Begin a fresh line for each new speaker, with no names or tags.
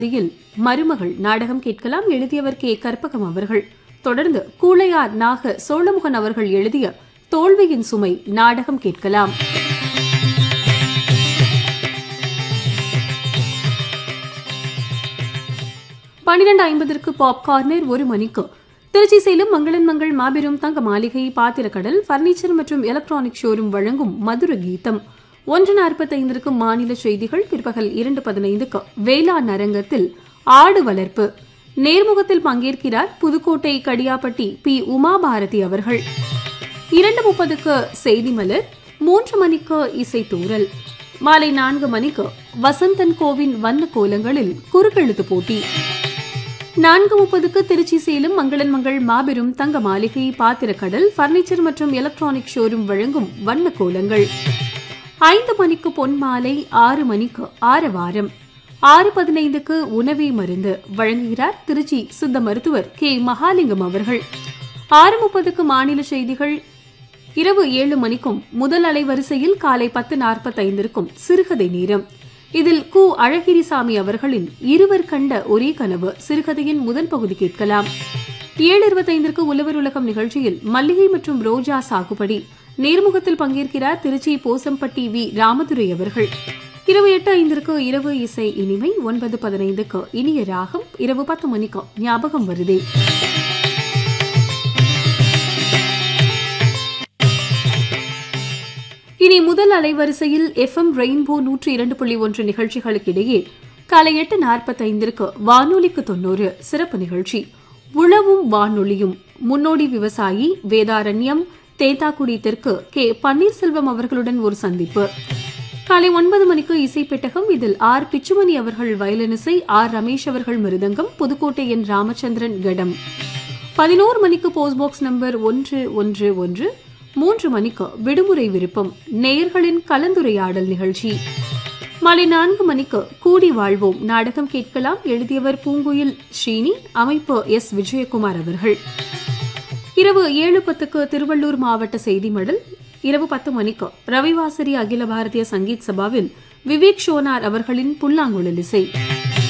இதில் மருமகள் நாடகம் கேட்கலாம் எழுதியவர் கே கற்பகம் அவர்கள் தொடர்ந்து கூழையார் நாக சோழமுகன் அவர்கள் எழுதிய தோல்வியின் சுமை நாடகம் கேட்கலாம் பன்னிரண்டு ஐம்பதற்கு பாப் கார்னர் ஒரு மணிக்கு திருச்சி சேலம் மங்களன் மங்கள் மாபெரும் தங்க மாளிகை பாத்திரக்கடல் பர்னிச்சர் மற்றும் எலக்ட்ரானிக் ஷோரூம் வழங்கும் மதுர கீதம் ஒன்று நாற்பத்தைந்திற்கு மாநில செய்திகள் பிற்பகல் இரண்டு பதினைந்துக்கு வேளாண் அரங்கத்தில் ஆடு வளர்ப்பு நேர்முகத்தில் பங்கேற்கிறார் புதுக்கோட்டை கடியாப்பட்டி பி உமாபாரதி அவர்கள் இரண்டு முப்பதுக்கு செய்தி மலர் மூன்று மணிக்கு இசைத்தூரல் மாலை நான்கு மணிக்கு வசந்தன் கோவின் வண்ண கோலங்களில் குறுக்கெழுத்து போட்டி நான்கு முப்பதுக்கு திருச்சி சேலம் மங்களன் மங்கள் மாபெரும் தங்க மாளிகை பாத்திரக்கடல் பர்னிச்சர் மற்றும் எலக்ட்ரானிக் ஷோரூம் வழங்கும் வண்ண கோலங்கள் ஐந்து மணிக்கு பொன் மாலை ஆறு மணிக்கு ஆரவாரம் ஆறு பதினைந்துக்கு உணவே மருந்து வழங்குகிறார் திருச்சி சித்த மருத்துவர் கே மகாலிங்கம் அவர்கள் ஆறு முப்பதுக்கு மாநில செய்திகள் இரவு ஏழு மணிக்கும் முதல் அலைவரிசையில் காலை பத்து நாற்பத்தைந்திற்கும் சிறுகதை நேரம் இதில் கு அழகிரிசாமி அவர்களின் இருவர் கண்ட ஒரே கனவு சிறுகதையின் முதல் பகுதி கேட்கலாம் ஏழு இருபத்தைந்திற்கு உழவர் உலகம் நிகழ்ச்சியில் மல்லிகை மற்றும் ரோஜா சாகுபடி நேர்முகத்தில் பங்கேற்கிறார் திருச்சி போசம்பட்டி வி ராமதுரை அவர்கள் இரவு எட்டு ஐந்திற்கு இரவு இசை இனிமை ஒன்பது பதினைந்துக்கு இனிய ராகம் இரவு பத்து மணிக்கு ஞாபகம் வருதே இனி முதல் அலைவரிசையில் எஃப்எம் ரெயின்போ நூற்றி இரண்டு புள்ளி ஒன்று நிகழ்ச்சிகளுக்கிடையே காலை எட்டு நாற்பத்தைந்திற்கு வானொலிக்கு தொன்னூறு சிறப்பு நிகழ்ச்சி உழவும் வானொலியும் முன்னோடி விவசாயி வேதாரண்யம் தேத்தாக்குடி தெற்கு கே பன்னீர்செல்வம் அவர்களுடன் ஒரு சந்திப்பு காலை ஒன்பது மணிக்கு இசை பெட்டகம் இதில் ஆர் பிச்சுமணி அவர்கள் வயலினிசை ஆர் ரமேஷ் அவர்கள் மிருதங்கம் புதுக்கோட்டை என் ராமச்சந்திரன் கடம் பதினோரு மணிக்கு போஸ்ட் பாக்ஸ் நம்பர் ஒன்று ஒன்று ஒன்று மூன்று மணிக்கு விடுமுறை விருப்பம் நேயர்களின் கலந்துரையாடல் நிகழ்ச்சி மாலை நான்கு மணிக்கு கூடி வாழ்வோம் நாடகம் கேட்கலாம் எழுதியவர் பூங்குயில் ஸ்ரீனி அமைப்பு எஸ் விஜயகுமார் அவர்கள் இரவு ஏழு பத்துக்கு திருவள்ளூர் மாவட்ட செய்தி மடல் இரவு பத்து மணிக்கு ரவிவாசரி அகில பாரதிய சங்கீத் சபாவில் விவேக் ஷோனார் அவர்களின் புல்லாங்குழல் இசை